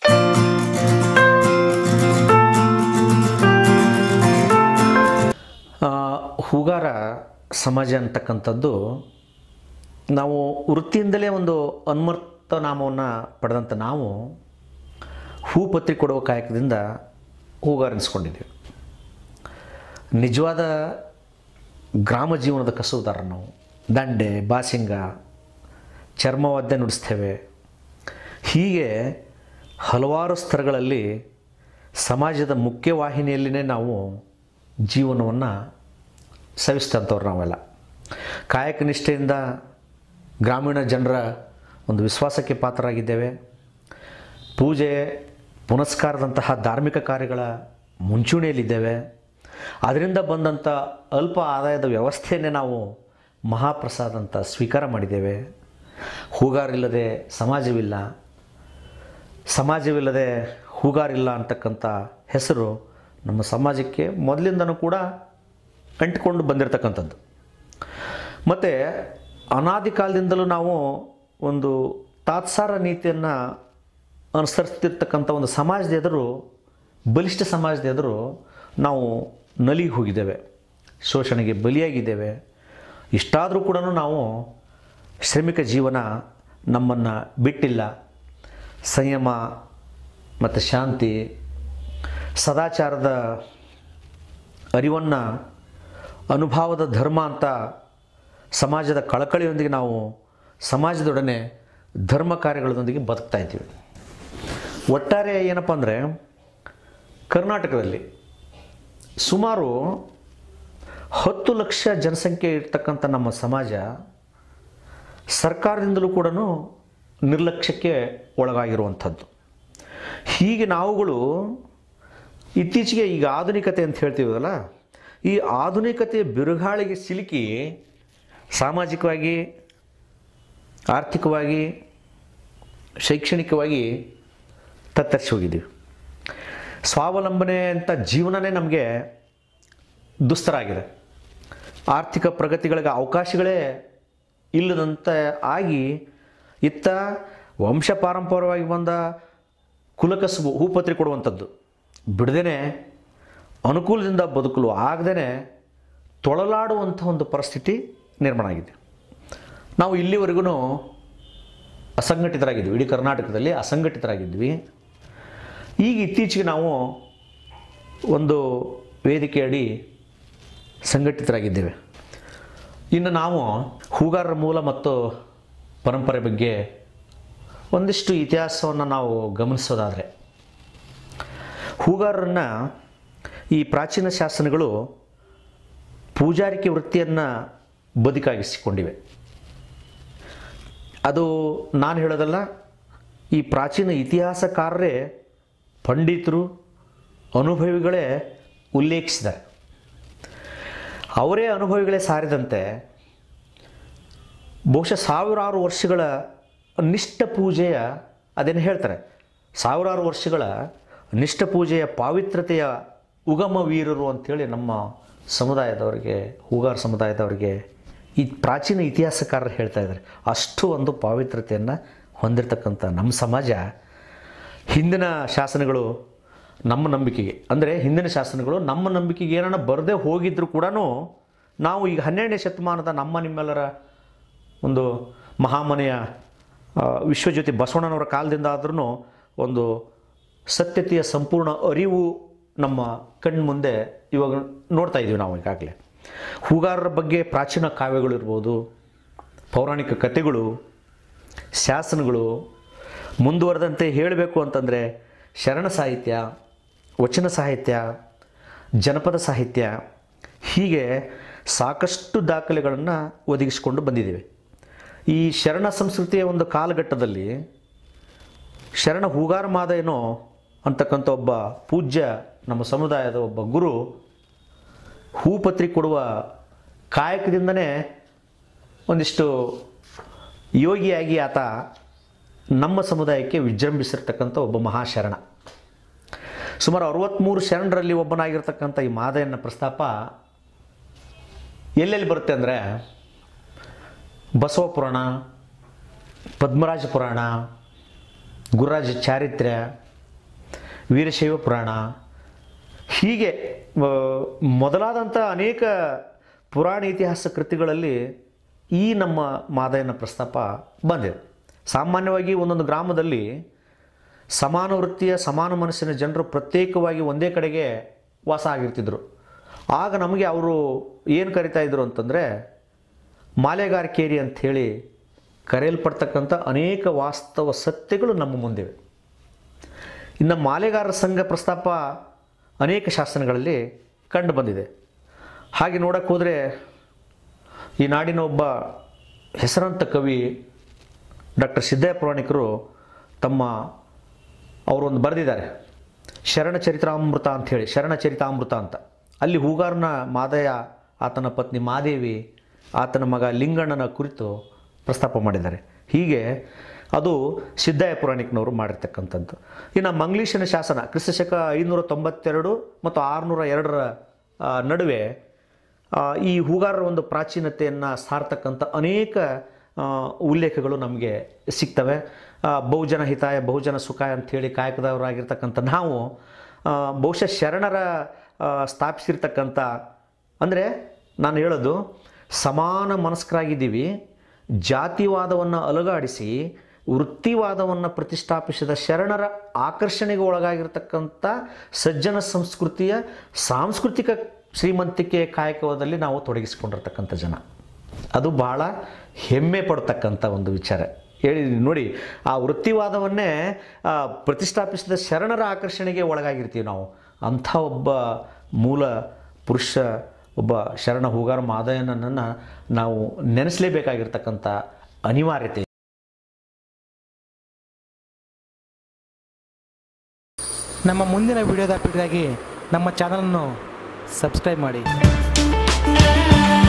ಆ, ಹೂಗಾರ ಸಮಾಜ ಅಂತಕ್ಕಂಥದ್ದು ನಾವು ವೃತ್ತಿಯಿಂದಲೇ ಒಂದು ಅನ್ವರ್ಥ ನಾಮವನ್ನು ಪಡೆದಂಥ ನಾವು ಹೂ ಪತ್ರಿ ಕೊಡುವ ಕಾಯಕದಿಂದ ಹೂಗಾರ ಅನಿಸ್ಕೊಂಡಿದ್ದೀವಿ ನಿಜವಾದ ಗ್ರಾಮ ಜೀವನದ ಕಸುವುದಾರ ನಾವು ದಂಡೆ ಬಾಸಿಂಗ ಚರ್ಮವಾದ್ಯ ನುಡಿಸ್ತೇವೆ ಹೀಗೆ ಹಲವಾರು ಸ್ತರಗಳಲ್ಲಿ ಸಮಾಜದ ಮುಖ್ಯವಾಹಿನಿಯಲ್ಲಿನೇ ನಾವು ಜೀವನವನ್ನು ಸವಿಸ್ತಂಥವ್ರು ನಾವೆಲ್ಲ ಕಾಯಕ ನಿಷ್ಠೆಯಿಂದ ಗ್ರಾಮೀಣ ಜನರ ಒಂದು ವಿಶ್ವಾಸಕ್ಕೆ ಪಾತ್ರರಾಗಿದ್ದೇವೆ ಪೂಜೆ ಪುನಸ್ಕಾರದಂತಹ ಧಾರ್ಮಿಕ ಕಾರ್ಯಗಳ ಮುಂಚೂಣಿಯಲ್ಲಿದ್ದೇವೆ ಅದರಿಂದ ಬಂದಂಥ ಅಲ್ಪ ಆದಾಯದ ವ್ಯವಸ್ಥೆಯನ್ನೇ ನಾವು ಮಹಾಪ್ರಸಾದ ಅಂತ ಸ್ವೀಕಾರ ಮಾಡಿದ್ದೇವೆ ಹೂಗಾರಿಲ್ಲದೆ ಸಮಾಜವಿಲ್ಲ ಸಮಾಜವಿಲ್ಲದೆ ಹೂಗಾರಿಲ್ಲ ಅಂತಕ್ಕಂಥ ಹೆಸರು ನಮ್ಮ ಸಮಾಜಕ್ಕೆ ಮೊದಲಿಂದನೂ ಕೂಡ ಅಂಟಿಕೊಂಡು ಬಂದಿರತಕ್ಕಂಥದ್ದು ಮತ್ತು ಅನಾದಿ ಕಾಲದಿಂದಲೂ ನಾವು ಒಂದು ತಾತ್ಸಾರ ನೀತಿಯನ್ನು ಅನುಸರಿಸ್ತಿರ್ತಕ್ಕಂಥ ಒಂದು ಸಮಾಜದ ಎದುರು ಬಲಿಷ್ಠ ಸಮಾಜದ ಎದುರು ನಾವು ನಲಿಗೆ ಹೋಗಿದ್ದೇವೆ ಶೋಷಣೆಗೆ ಬಲಿಯಾಗಿದ್ದೇವೆ ಇಷ್ಟಾದರೂ ಕೂಡ ನಾವು ಶ್ರಮಿಕ ಜೀವನ ನಮ್ಮನ್ನು ಬಿಟ್ಟಿಲ್ಲ ಸಂಯಮ ಮತ್ತು ಶಾಂತಿ ಸದಾಚಾರದ ಅರಿವನ್ನು ಅನುಭವದ ಧರ್ಮ ಅಂತ ಸಮಾಜದ ಕಳಕಳಿಯೊಂದಿಗೆ ನಾವು ಸಮಾಜದೊಡನೆ ಧರ್ಮ ಕಾರ್ಯಗಳೊಂದಿಗೆ ಬದುಕ್ತಾ ಇದ್ದೀವಿ ಒಟ್ಟಾರೆ ಏನಪ್ಪ ಅಂದರೆ ಕರ್ನಾಟಕದಲ್ಲಿ ಸುಮಾರು ಹತ್ತು ಲಕ್ಷ ಜನಸಂಖ್ಯೆ ಇರ್ತಕ್ಕಂಥ ನಮ್ಮ ಸಮಾಜ ಸರ್ಕಾರದಿಂದಲೂ ಕೂಡ ನಿರ್ಲಕ್ಷ್ಯಕ್ಕೆ ಒಳಗಾಗಿರುವಂಥದ್ದು ಹೀಗೆ ನಾವುಗಳು ಇತ್ತೀಚೆಗೆ ಈಗ ಆಧುನಿಕತೆ ಅಂತ ಹೇಳ್ತೀವಲ್ಲ ಈ ಆಧುನಿಕತೆಯ ಬಿರುಗಾಳಿಗೆ ಸಿಲುಕಿ ಸಾಮಾಜಿಕವಾಗಿ ಆರ್ಥಿಕವಾಗಿ ಶೈಕ್ಷಣಿಕವಾಗಿ ತತ್ತರಿಸಿ ಹೋಗಿದ್ದೀವಿ ಸ್ವಾವಲಂಬನೆ ಅಂತ ಜೀವನನೇ ನಮಗೆ ದುಸ್ತರ ಆಗಿದೆ ಆರ್ಥಿಕ ಪ್ರಗತಿಗಳಿಗೆ ಅವಕಾಶಗಳೇ ಇಲ್ಲದಂತೆ ಆಗಿ ಇತ್ತ ವಂಶ ಪಾರಂಪರ್ಯವಾಗಿ ಬಂದ ಕುಲಕಸಬು ಹೂಪತ್ರಿ ಕೊಡುವಂಥದ್ದು ಬಿಡದೇನೆ ಅನುಕೂಲದಿಂದ ಬದುಕಲು ಆಗದೇ ತೊಳಲಾಡುವಂಥ ಒಂದು ಪರಿಸ್ಥಿತಿ ನಿರ್ಮಾಣ ಆಗಿದೆ ನಾವು ಇಲ್ಲಿವರೆಗೂ ಅಸಂಘಟಿತರಾಗಿದ್ವಿ ಇಡೀ ಕರ್ನಾಟಕದಲ್ಲಿ ಅಸಂಘಟಿತರಾಗಿದ್ವಿ ಈಗ ಇತ್ತೀಚೆಗೆ ನಾವು ಒಂದು ವೇದಿಕೆ ಅಡಿ ಸಂಘಟಿತರಾಗಿದ್ದೇವೆ ಇನ್ನು ನಾವು ಹೂಗಾರರ ಮೂಲ ಮತ್ತು ಪರಂಪರೆ ಬಗ್ಗೆ ಒಂದಿಷ್ಟು ಇತಿಹಾಸವನ್ನು ನಾವು ಗಮನಿಸೋದಾದರೆ ಹೂಗಾರರನ್ನು ಈ ಪ್ರಾಚೀನ ಶಾಸನಗಳು ಪೂಜಾರಿಕೆ ವೃತ್ತಿಯನ್ನು ಬದುಕಾಗಿಸಿಕೊಂಡಿವೆ ಅದು ನಾನು ಹೇಳೋದಲ್ಲ ಈ ಪ್ರಾಚೀನ ಇತಿಹಾಸಕಾರರೇ ಪಂಡಿತರು ಅನುಭವಿಗಳೇ ಉಲ್ಲೇಖಿಸಿದ್ದಾರೆ ಅವರೇ ಅನುಭವಿಗಳೇ ಸಾರಿದಂತೆ ಬಹುಶಃ ಸಾವಿರಾರು ವರ್ಷಗಳ ನಿಷ್ಠ ಪೂಜೆಯ ಅದೇನು ಹೇಳ್ತಾರೆ ಸಾವಿರಾರು ವರ್ಷಗಳ ನಿಷ್ಠ ಪೂಜೆಯ ಪಾವಿತ್ರತೆಯ ಉಗಮ ವೀರರು ಅಂಥೇಳಿ ನಮ್ಮ ಸಮುದಾಯದವರಿಗೆ ಹೂಗಾರ ಸಮುದಾಯದವರಿಗೆ ಈ ಪ್ರಾಚೀನ ಇತಿಹಾಸಕಾರರು ಹೇಳ್ತಾ ಇದ್ದಾರೆ ಅಷ್ಟು ಒಂದು ಪಾವಿತ್ರತೆಯನ್ನು ಹೊಂದಿರತಕ್ಕಂಥ ನಮ್ಮ ಸಮಾಜ ಹಿಂದಿನ ಶಾಸನಗಳು ನಮ್ಮ ನಂಬಿಕೆಗೆ ಅಂದರೆ ಹಿಂದಿನ ಶಾಸನಗಳು ನಮ್ಮ ನಂಬಿಕೆಗೆ ಏನನ್ನ ಬರದೇ ಹೋಗಿದ್ರು ಕೂಡ ನಾವು ಈಗ ಹನ್ನೆರಡನೇ ಶತಮಾನದ ನಮ್ಮ ನಿಮ್ಮೆಲ್ಲರ ಒಂದು ಮಹಾಮನೆಯ ಆ, ವಿಶ್ವಜ್ಯೋತಿ ಬಸವಣ್ಣನವರ ಕಾಲದಿಂದ ಆದ್ರೂ ಒಂದು ಸತ್ಯತೆಯ ಸಂಪೂರ್ಣ ಅರಿವು ನಮ್ಮ ಕಣ್ಮುಂದೆ ಇವಾಗ ನೋಡ್ತಾ ಇದ್ದೀವಿ ನಾವು ಈಗಾಗಲೇ ಹೂಗಾರರ ಬಗ್ಗೆ ಪ್ರಾಚೀನ ಕಾವ್ಯಗಳಿರ್ಬೋದು ಪೌರಾಣಿಕ ಕಥೆಗಳು ಶಾಸನಗಳು ಮುಂದುವರೆದಂತೆ ಹೇಳಬೇಕು ಅಂತಂದರೆ ಶರಣ ಸಾಹಿತ್ಯ ವಚನ ಸಾಹಿತ್ಯ ಜನಪದ ಸಾಹಿತ್ಯ ಹೀಗೆ ಸಾಕಷ್ಟು ದಾಖಲೆಗಳನ್ನು ಒದಗಿಸಿಕೊಂಡು ಬಂದಿದ್ದೇವೆ ಈ ಶರಣ ಸಂಸ್ಕೃತಿಯ ಒಂದು ಕಾಲಘಟ್ಟದಲ್ಲಿ ಶರಣ ಹೂಗಾರ ಮಾದಯ್ಯನೋ ಅಂತಕ್ಕಂಥ ಒಬ್ಬ ಪೂಜ್ಯ ನಮ್ಮ ಸಮುದಾಯದ ಒಬ್ಬ ಗುರು ಹೂಪತ್ರಿ ಕೊಡುವ ಕಾಯಕದಿಂದನೇ ಒಂದಿಷ್ಟು ಯೋಗಿಯಾಗಿ ಆತ ನಮ್ಮ ಸಮುದಾಯಕ್ಕೆ ವಿಜೃಂಭಿಸಿರ್ತಕ್ಕಂಥ ಒಬ್ಬ ಮಹಾಶರಣ ಸುಮಾರು ಅರವತ್ತ್ಮೂರು ಶರಣರಲ್ಲಿ ಒಬ್ಬನಾಗಿರ್ತಕ್ಕಂಥ ಈ ಮಾದಯ್ಯನ ಪ್ರಸ್ತಾಪ ಎಲ್ಲೆಲ್ಲಿ ಬರುತ್ತೆ ಅಂದರೆ ಬಸವ ಪುರಾಣ ಪದ್ಮರಾಜ ಪುರಾಣ ಗುರುರಾಜ ಚಾರಿತ್ರ್ಯ ವೀರಶೈವ ಪುರಾಣ ಹೀಗೆ ಆ, ಮೊದಲಾದಂಥ ಅನೇಕ ಪುರಾಣ ಇತಿಹಾಸ ಕೃತಿಗಳಲ್ಲಿ ಈ ನಮ್ಮ ಮಾದಯ್ಯನ ಪ್ರಸ್ತಾಪ ಬಂದಿದೆ ಸಾಮಾನ್ಯವಾಗಿ ಒಂದೊಂದು ಗ್ರಾಮದಲ್ಲಿ ಸಮಾನ ವೃತ್ತಿಯ ಸಮಾನ ಮನಸ್ಸಿನ ಜನರು ಪ್ರತ್ಯೇಕವಾಗಿ ಒಂದೇ ಕಡೆಗೆ ವಾಸ ಆಗಿರ್ತಿದ್ರು ಆಗ ನಮಗೆ ಅವರು ಏನು ಕರಿತಾ ಇದ್ರು ಅಂತಂದರೆ ಮಾಲೆಗಾರಿಕೇರಿ ಅಂಥೇಳಿ ಕರೆಯಲ್ಪಡ್ತಕ್ಕಂಥ ಅನೇಕ ವಾಸ್ತವ ಸತ್ಯಗಳು ನಮ್ಮ ಮುಂದಿವೆ ಇನ್ನು ಮಾಲೆಗಾರರ ಸಂಘ ಪ್ರಸ್ತಾಪ ಅನೇಕ ಶಾಸನಗಳಲ್ಲಿ ಕಂಡು ಬಂದಿದೆ ಹಾಗೆ ನೋಡಕ್ಕೆ ಹೋದರೆ ಈ ನಾಡಿನ ಒಬ್ಬ ಹೆಸರಾಂತ ಕವಿ ಡಾಕ್ಟರ್ ಸಿದ್ದಯ್ಯ ಪುರಾಣಿಕರು ತಮ್ಮ ಅವರೊಂದು ಬರೆದಿದ್ದಾರೆ ಶರಣ ಚರಿತ್ರಾಮೃತ ಅಂಥೇಳಿ ಶರಣ ಚರಿತಾಮೃತ ಅಂತ ಅಲ್ಲಿ ಹೂಗಾರನ ಮಾದಯ್ಯ ಆತನ ಪತ್ನಿ ಮಾದೇವಿ ಆತನ ಮಗ ಲಿಂಗಣ್ಣನ ಕುರಿತು ಪ್ರಸ್ತಾಪ ಮಾಡಿದ್ದಾರೆ ಹೀಗೆ ಅದು ಸಿದ್ದಯ್ಯ ಪುರಾಣಿಕನವರು ಮಾಡಿರ್ತಕ್ಕಂಥದ್ದು ಇನ್ನು ಮಂಗ್ಲೀಷನ ಶಾಸನ ಕ್ರಿಸ್ತಶಕ ಐನೂರ ತೊಂಬತ್ತೆರಡು ಮತ್ತು ಆರುನೂರ ಎರಡರ ಆ, ನಡುವೆ ಆ, ಈ ಹೂಗಾರರ ಒಂದು ಪ್ರಾಚೀನತೆಯನ್ನು ಸಾರ್ತಕ್ಕಂಥ ಅನೇಕ ಆ, ಉಲ್ಲೇಖಗಳು ನಮಗೆ ಸಿಗ್ತವೆ ಆ, ಬಹುಜನ ಹಿತಾಯ ಬಹುಜನ ಸುಖಾಯ ಅಂಥೇಳಿ ಕಾಯಕದವರಾಗಿರ್ತಕ್ಕಂಥ ನಾವು ಆ, ಬಹುಶಃ ಶರಣರ ಆ, ಸ್ಥಾಪಿಸಿರ್ತಕ್ಕಂಥ ಅಂದರೆ ನಾನು ಹೇಳೋದು ಸಮಾನ ಮನಸ್ಕರಾಗಿದ್ದೀವಿ ಜಾತಿವಾದವನ್ನು ಅಲುಗಾಡಿಸಿ ವೃತ್ತಿವಾದವನ್ನು ಪ್ರತಿಷ್ಠಾಪಿಸಿದ ಶರಣರ ಆಕರ್ಷಣೆಗೆ ಒಳಗಾಗಿರ್ತಕ್ಕಂಥ ಸಜ್ಜನ ಸಂಸ್ಕೃತಿಯ ಸಾಂಸ್ಕೃತಿಕ ಶ್ರೀಮಂತಿಕೆ ಕಾಯಕದಲ್ಲಿ ನಾವು ತೊಡಗಿಸಿಕೊಂಡಿರ್ತಕ್ಕಂಥ ಜನ ಅದು ಬಹಳ ಹೆಮ್ಮೆ ಪಡ್ತಕ್ಕಂಥ ಒಂದು ವಿಚಾರ ಹೇಳಿ ನೋಡಿ ಆ ವೃತ್ತಿವಾದವನ್ನೇ ಆ, ಪ್ರತಿಷ್ಠಾಪಿಸಿದ ಶರಣರ ಆಕರ್ಷಣೆಗೆ ಒಳಗಾಗಿರ್ತೀವಿ ನಾವು ಅಂಥ ಒಬ್ಬ ಮೂಲ ಪುರುಷ ಒಬ್ಬ ಶರಣ ಹೂಗಾರ ಮಾದಯ್ಯನನ್ನು ನಾವು ನೆನೆಸಲೇಬೇಕಾಗಿರ್ತಕ್ಕಂಥ ಅನಿವಾರ್ಯತೆ ನಮ್ಮ ಮುಂದಿನ ವಿಡಿಯೋದ ಅಪ್ಡೇಟ್ಗಾಗಿ ನಮ್ಮ ಚಾನಲನ್ನು ಸಬ್ಸ್ಕ್ರೈಬ್ ಮಾಡಿ